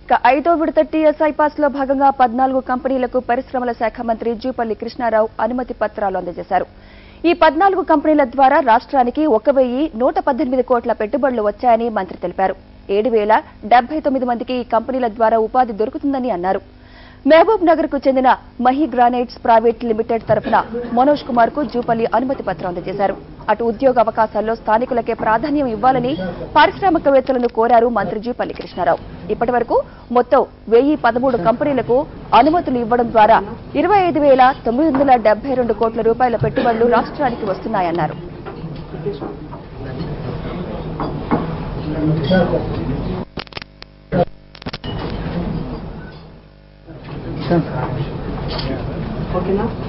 ఇక ఐదో విడత టీఎస్ఐ పాస్ లో భాగంగా పద్నాలుగు కంపెనీలకు పరిశ్రమల శాఖ మంత్రి జూపల్లి కృష్ణారావు అనుమతి పత్రాలు అందజేశారు ఈ పద్నాలుగు కంపెనీల ద్వారా రాష్ట్రానికి ఒక వెయ్యి నూట పద్దెనిమిది కోట్ల పెట్టుబడులు వచ్చాయని మంత్రి తెలిపారు ఏడు వేల డెబ్బై తొమ్మిది మందికి ఈ కంపెనీల ద్వారా ఉపాధి దొరుకుతుందని అన్నారు మహబూబ్ నగర్ కు చెందిన మహి గ్రానైట్స్ ప్రైవేట్ లిమిటెడ్ తరఫున మనోజ్ కుమార్ కు జూపల్లి అనుమతి పత్రం అందజేశారు అటు ఉద్యోగ అవకాశాల్లో స్థానికులకే ప్రాధాన్యం ఇవ్వాలని పారిశ్రామికవేత్తలను కోరారు మంత్రి జూపల్లి కృష్ణారావు ఇప్పటి వరకు మొత్తం వెయ్యి పదమూడు కంపెనీలకు అనుమతులు ఇవ్వడం ద్వారా ఇరవై ఐదు వేల తొమ్మిది వందల డెబ్బై రెండు కోట్ల రూపాయల పెట్టుబడులు రాష్ట్రానికి వస్తున్నాయన్నారు ఓకేనా